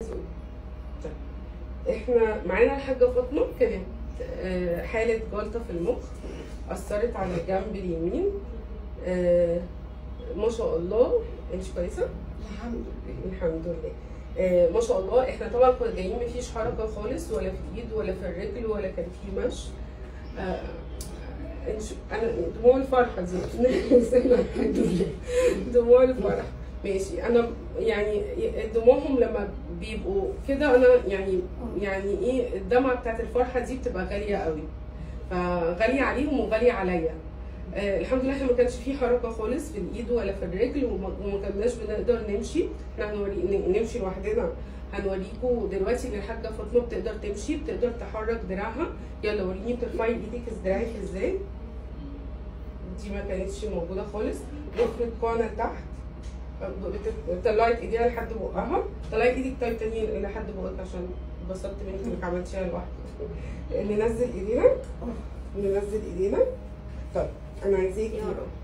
احنا معانا الحاجه فاطمه كانت آه، حاله جلطه في المخ اثرت على الجنب اليمين آه، ما شاء الله انت كويسه الحمد لله الحمد لله آه، ما شاء الله احنا طبعا كنا جايين مفيش حركه خالص ولا في الايد ولا في الرجل ولا كان في مشي آه، إنش- انا دموع الفرحه دي الحمد لله دموع الفرح ماشي انا يعني دموعهم لما بيبقوا كده انا يعني يعني ايه الدمعه بتاعت الفرحه دي بتبقى غاليه قوي فغاليه عليهم وغاليه عليا آه الحمد لله احنا ما كانش في حركه خالص في الايد ولا في الرجل وما وما كناش بنقدر نمشي احنا هنوري ن- نمشي لوحدنا هنوريكم دلوقتي ان الحاجه فاطمه بتقدر تمشي بتقدر تحرك دراعها يلا وريني بترفعي ايدك دراعك ازاي دي ما كانتش موجوده خالص ضفرة كوعنا لتحت بت- طلعت ايديها لحد بقها طلعي ايدك طيب تاني لحد بقك عشان اتبسطت منك انك عملتيها لوحدك ننزل ايدينا ننزل ايدينا طيب انا عايزاكي يا رب.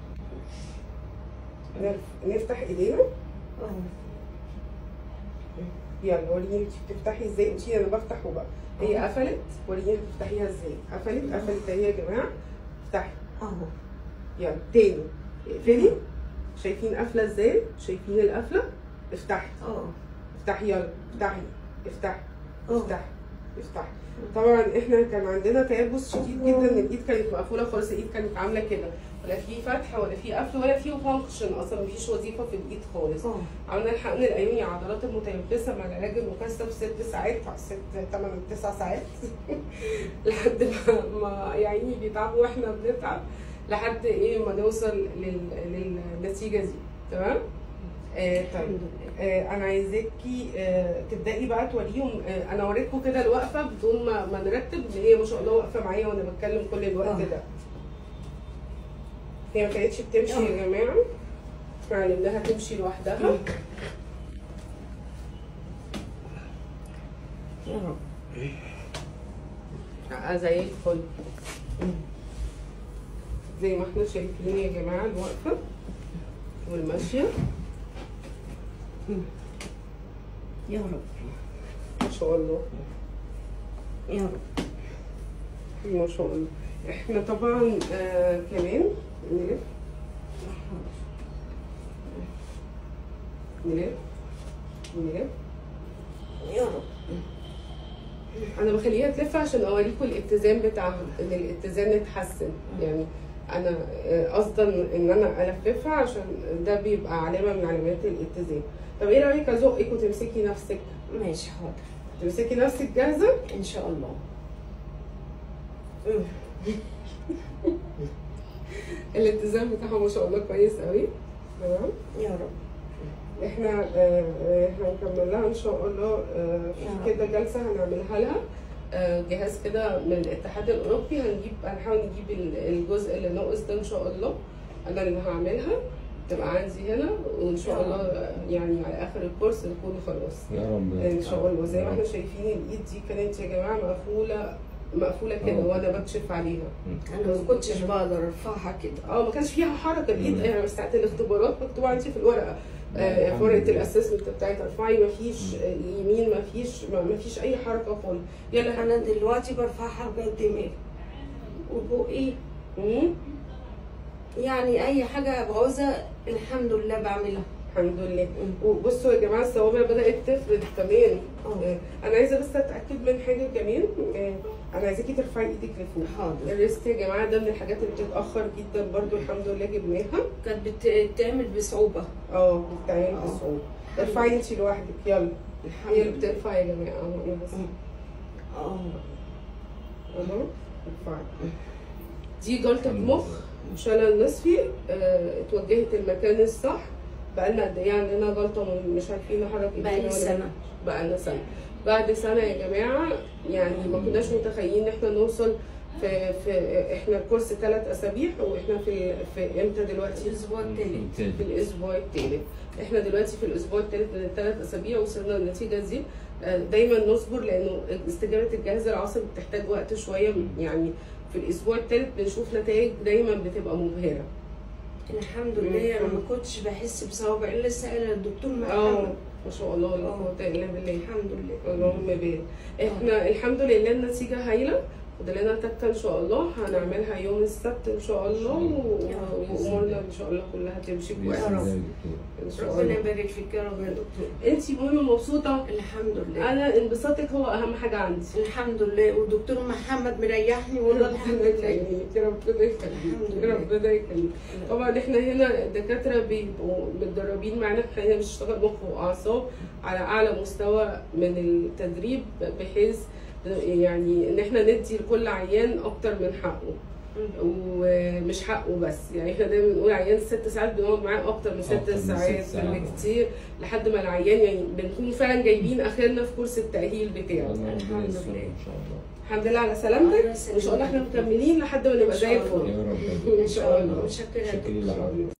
نرف- نفتح ايدينا اه يلا وريني انت بتفتحي ازاي قلتي انا بفتح وبقى هي قفلت وريني بتفتحيها ازاي قفلت قفلت اهي يا جماعه افتحي اهو يلا تاني اقفلي شايفين قافله ازاي شايفين القفله افتحي اه افتحي يلا افتحي افتحي اه افتحي افتحي طبعا احنا كان عندنا تيبس شديد جدا الايد كانت مقفوله خالص الايد كانت عامله كده ولا في فتح ولا في قفل ولا في فانكشن اصلا مفيش وظيفه في الايد خالص اه عملنا الحقن الايوني عضلات المتيبسه مع العلاج المكثف ست ساعات ست ثمان تسع ساعات لحد ما ما يا عيني بيتعبوا واحنا بنتعب لحد ايه ما نوصل لل... للنتيجه دي تمام؟ آه طيب الحمد لله آه انا عايزاكي آه تبداي بقى توريهم آه انا اوريكم كده الوقفه بدون ما, ما نرتب ان هي ما شاء الله واقفه معايا وانا بتكلم كل الوقت آه. ده هي ما كانتش بتمشي يا جماعه احنا علمناها تمشي لوحدها يا رب آه، زي الفل زي ما احنا شايفين يا جماعه الوقفه والماشيه يا رب ما شاء الله يا رب ما شاء الله احنا طبعا آه كمان نلف نلف نلف يا رب انا بخليها تلف عشان اوريكم الاتزان بتاعها ان الاتزان اتحسن يعني انا آه، قصدا ان انا الففها عشان ده بيبقى علامه من علامات الاتزان طب ايه رايك ازقك وتمسكي نفسك ماشي حاضر تمسكي نفسك جاهزه ان شاء الله الاتزان بتاعها ما شاء الله كويس قوي تمام يا رب احنا آه، آه، هنكمل لها ان شاء الله آه، يا في رب. كده جلسه هنعملها لها آه، جهاز كده من الاتحاد الاوروبي هنجيب هنحاول نجيب ال- الجزء اللي ناقص ده ان شاء الله انا اللي هعملها تبقى عندي هنا وان شاء يا الله آه، يعني على اخر الكورس نكون خلاص يا رب ان شاء الله زي ما يا احنا رب. شايفين الايد دي كانت يا جماعه مقفوله مقفوله كده اه. وانا بكشف عليها انا ما كنتش بقدر ارفعها كده اه ما كانش فيها حركه الايد مم. يعني ساعه الاختبارات مكتوبه عندي في الورقه آه، الحمد في ورقه لله. الاسسمنت بتاعت ارفعي ما فيش آه، يمين ما فيش ما ما فيش اي حركه خالص يلا انا دلوقتي برفعها لغايه دماغي وبقي مم. يعني اي حاجه بعوزها الحمد لله بعملها الحمد لله وبصوا يا جماعه الصوابع بدات تفرد كمان اه آه، انا عايزه بس اتاكد من حاجه كمان آه، انا عايزاكي ترفعي ايدك لفوق حاضر الريست يا جماعه ده من الحجات اللي بتتاخر جدا برضو الحمد لله جبناها كانت بتتعمل بصعوبه اه بتتعمل اه. بصعوبه ارفعي انت لوحدك يلا الحمد هي اللي لله بترفع يا جماعه اهو انا بس اه اهو ارفعي دي جلطه مخ شلل نصفي اه اتوجهت المكان الصح بقالنا قد ايه عندنا جلطه م- مش عارفين نحرك ايدينا بقالي ولا سنه بقالنا سنه بعد سنه يا جماعه يعني ما كناش متخيلين ان احنا نوصل في في احنا الكورس ثلاث اسابيع واحنا في في امتى دلوقتي؟ الاسبوع التالت في الاسبوع الثالث احنا دلوقتي في الاسبوع الثالث من الثلاث اسابيع وصلنا للنتيجه دي آه، دايما نصبر لانه استجابه الجهاز العصبي بتحتاج وقت شويه يعني في الاسبوع الثالث بنشوف نتائج دايما بتبقى مبهره الحمد لله انا ما كنتش بحس بصوابع الا سائله الدكتور اه محمد ما شاء الله لا قوه الا بالله الحمد لله اللهم بارك احنا الحمد لله النتيجه هايله فاضلنا تكه ان شاء الله هنعملها يوم السبت ان شاء الله و- يا رب. وامورنا ان شاء الله كلها تمشي كويس يا رب. ان شاء ربنا الله يبارك فيك يا رب يا دكتور انت مهمه مبسوطه الحمد لله انا انبساطك هو اهم حاجه عندي الحمد لله والدكتور محمد مريحني والله الحمد ربنا لله يخليك ربنا يخليك الحمد لله. ربنا يخليك طبعا احنا هنا الدكاتره بيبقوا متدربين معانا احنا بنشتغل مخ واعصاب على اعلى مستوى من التدريب بحيث يعني ان احنا ندي لكل عيان اكتر من حقه ومش حقه بس يعني احنا دايما بنقول عيان ست ساعات بنقعد معاه اكتر من أكتر ست من ست ساعات ساعات. بكتير لحد ما العيان يعني بنكون فعلا جايبين اخرنا في كورس التاهيل بتاعه الحمد لله. ان شاء الله الحمد لله على سلامتك الله وان شاء الله احنا مكملين لحد ما نبقى زي إن شاء الله. الفل يا رب ان شاء الله متشكرة يا شكرا دكتور لحضرتك